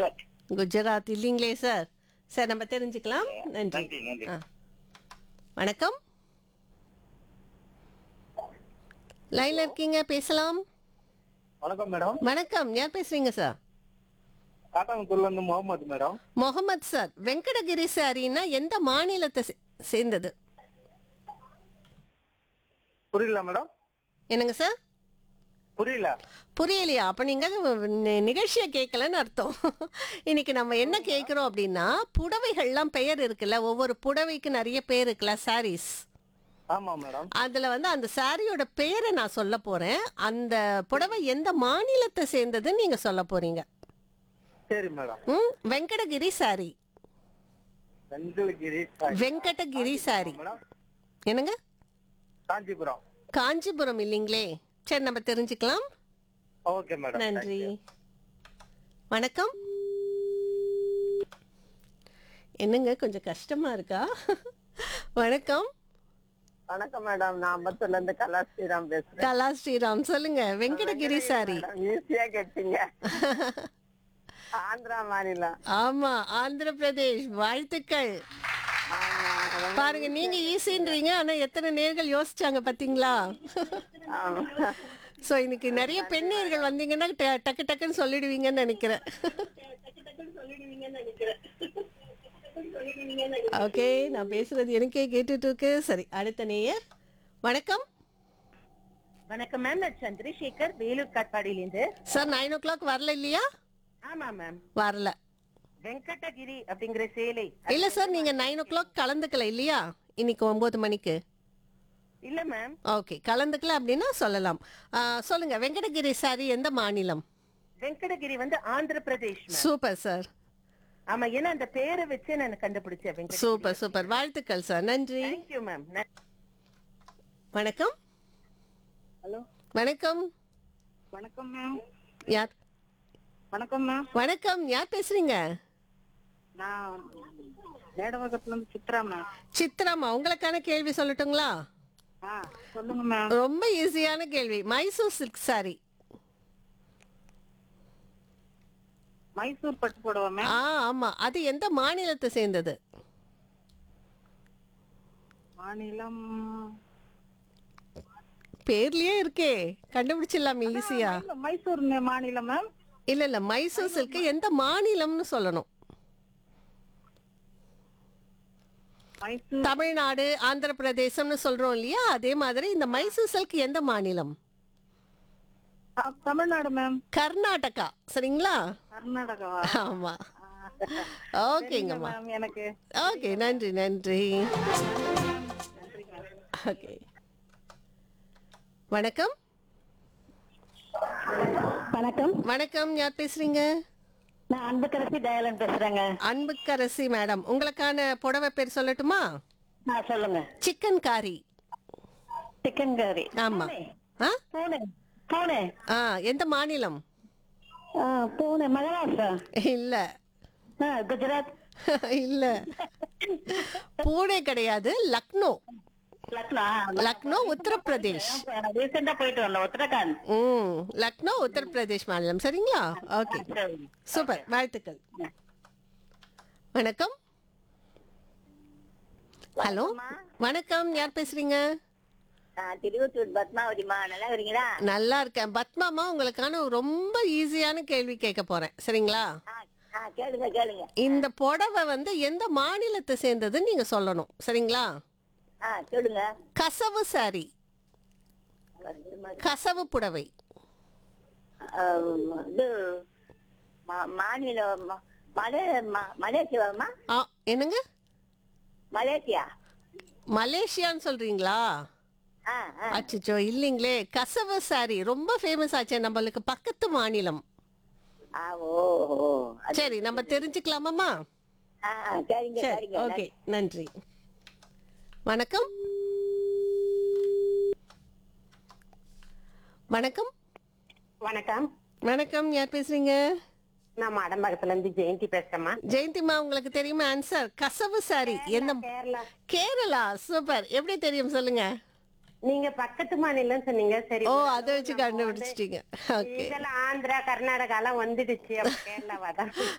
குஜராத் குஜராத் இல்லைங்களே sir sir நம்ம தெரிஞ்சுக்கலாம் நன்றி நன்றி நன்றி ஆ. வணக்கம் லைன்ல இருக்கீங்க பேசலாம் வணக்கம் மேடம் வணக்கம் யார் பேசுறீங்க சார் காட்டாங்குத்தூர்ல இருந்து முகமது மேடம் முகமது சார் வெங்கடகிரி சாரின்னா எந்த மாநிலத்தை சே- சேர்ந்தது புரியல மேடம் என்னங்க சார் புரியல புரியலையா அப்ப நீங்க நி- நிகழ்ச்சியை கேட்கலன்னு அர்த்தம் இன்னைக்கு நம்ம என்ன கேட்குறோம் அப்படின்னா புடவைகள்லாம் பெயர் இருக்குல்ல ஒவ்வொரு புடவைக்கு நிறைய பேர் இருக்குல்ல சாரீஸ் ஆமா மேடம் அதுல வந்து அந்த சாரியோட பெயரை நான் சொல்ல போறேன் அந்த புடவை எந்த மாநிலத்தை சேர்ந்ததுன்னு நீங்க சொல்ல போறீங்க சரி மேடம் ம் Venkatagiri sorry Venkalagiri Venkatagiri sorry madam என்னங்க காஞ்சிபுரம் காஞ்சிபுரம் இல்லைங்களே சரி நம்ம தெரிஞ்சுக்கலாம் ஓகே மேடம் நன்றி வணக்கம் என்னங்க கொஞ்சம் கஷ்டமா இருக்கா வணக்கம் வணக்கம் மேடம் நான் அம்பத்தூர்ல இருந்து கலா ஸ்ரீராம் பேசுறேன் கலா ஸ்ரீராம் சொல்லுங்க வெங்கடகிரி சாரி ஈஸியா கேட்டீங்க ஆந்திரா மாநிலம் ஆமா ஆந்திர பிரதேஷ் வாழ்த்துக்கள் பாருங்க நீங்க ஈஸின்றீங்க ஆனா எத்தனை நேர்கள் யோசிச்சாங்க பாத்தீங்களா ஆமா. சோ இன்னைக்கு நிறைய பெண்ணேர்கள் வந்தீங்கன்னா ட- டக்கு டக்குன்னு சொல்லிடுவீங்கன்னு நினைக்கிறேன் ஓகே நான் பேசுறது எனக்கே கேட்டுட்டு இருக்கு சரி அடுத்த நேயர் வணக்கம் வணக்கம் மேம் நான் சந்திரசேகர் வேலூர் காட்பாடியிலிருந்து சார் நைன் ஓ கிளாக் வரல இல்லையா ஆமா மேம் வரல வெங்கடகிரி அப்படிங்கிற சேலை இல்ல சார் நீங்க நைன் ஓ கிளாக் கலந்துக்கல இல்லையா இன்னைக்கு ஒன்பது மணிக்கு இல்ல மேம் ஓகே கலந்துக்கல அப்படின்னா சொல்லலாம் ஆ, சொல்லுங்க வெங்கடகிரி சாரி எந்த மாநிலம் வெங்கடகிரி வந்து Andhra Pradesh ma'am. Super sir ஆமா ஏன்னா அந்த பேரை வச்சு நான் கண்டுபிடிச்சேன் வெங்கட சூப்பர் சூப்பர் வாழ்த்துக்கள் சார் நன்றி தேங்க்யூ மேம் வணக்கம் ஹலோ வணக்கம் வணக்கம் மேம் யார் வணக்கம் மேம் வணக்கம் யார் பேசுறீங்க நான் மேடவகத்துல இருந்து சித்ரா மேம் சித்ராமா உங்களுக்கான கேள்வி சொல்லட்டுங்களா ஆ சொல்லுங்க மேம் ரொம்ப ஈஸியான கேள்வி மைசூர் சில்க் சாரி மைசூர் பட்டு புடவை மேம் ஆ ஆமா அது எந்த மாநிலத்தை சேர்ந்தது மாநிலம் பேர்லயே இருக்கே கண்டுபிடிச்சிடலாமே ஈஸியா மைசூர் மே- மாநிலம் மேம் இல்ல இல்ல மைசூர் சில்க் எந்த மாநிலம்னு சொல்லணும் மைசூர் தமிழ்நாடு ஆந்திர பிரதேசம்னு சொல்றோம் இல்லையா அதே மாதிரி இந்த மைசூர் சில்க் எந்த மாநிலம் ஆ, தமிழ்நாடு மேம் கர்நாடகா சரிங்களா கர்நாடகாவா ஆமா ஓகேங்கம்மா மேம் எனக்கு ஓகே நன்றி நன்றி ஓகே வணக்கம் வணக்கம் வணக்கம் யார் பேசுறீங்க நான் அன்புக்கரசி தயாளன் பேசுறேங்க அன்புக்கரசி மேடம் உங்களுக்கான புடவை பேர் சொல்லட்டுமா ஆ சொல்லுங்க சிக்கன் காரி சிக்கன் கறி ஆமா ஆ பூனே பூனே ஆ எந்த மாநிலம் ஆ, பூனே மகாராஷ்டிரா இல்ல ஆ, குஜராத் இல்ல பூனே கிடையாது லக்னோ லக்னோ லக்னோ உத்தரப்பிரதேஷ் ரீசெண்டா போயிட்டு வரல உத்தரகாண்ட் ம் லக்னோ உத்தரப்பிரதேஷ் மாநிலம் சரிங்களா ஓகே சரி சூப்பர் வாழ்த்துக்கள் வணக்கம் ஹலோ வணக்கம் யார் பேசுறீங்க திருவத்தூர் பத்மாவதிமா நல்லா இருக்கீங்களா நல்லா இருக்கேன் பத்மாமா உங்களுக்கான ஒரு ரொம்ப ஈஸியான கேள்வி கேட்க போறேன் சரிங்களா கேளுங்க கேளுங்க இந்த புடவை வந்து எந்த மாநிலத்தை சேர்ந்ததுன்னு நீங்க சொல்லணும் சரிங்களா ஆ சொல்லுங்க கசவு சாரி கசவு புடவை இது மாநில மலே மலேசியாமா ஆ என்னங்க மலேசியா மலேசியான்னு சொல்றீங்களா ஆ ஆ அச்சச்சோ இல்லைங்களே கசவு சாரி ரொம்ப ஃபேமஸ் ஆச்சே நம்மளுக்கு பக்கத்து மாநிலம் ஆ ஓ ஓ சரி நம்ம தெரிஞ்சுக்கலாமாம்மா ஆ சரிங்க சரி சரிங்க ஓகே நன்றி வணக்கம் வணக்கம் வணக்கம் வணக்கம் யார் பேசுறீங்க நான் மடம்பகத்துல இருந்து ஜெயந்தி பேசுறேம்மா ஜெயந்திமா உங்களுக்கு தெரியுமா ஆன்சர் கசவு சாரி என்ன கேரளா கேரளா சூப்பர் எப்படி தெரியும் சொல்லுங்க நீங்க பக்கத்து மாநிலம் சொன்னீங்க சரி ஓ அதை வச்சு கண்டுபிடிச்சிட்டீங்க ஓகே இதெல்லாம் ஆந்திரா கர்நாடகா எல்லாம் வந்துடுச்சு அப்ப கேரளாவா தான்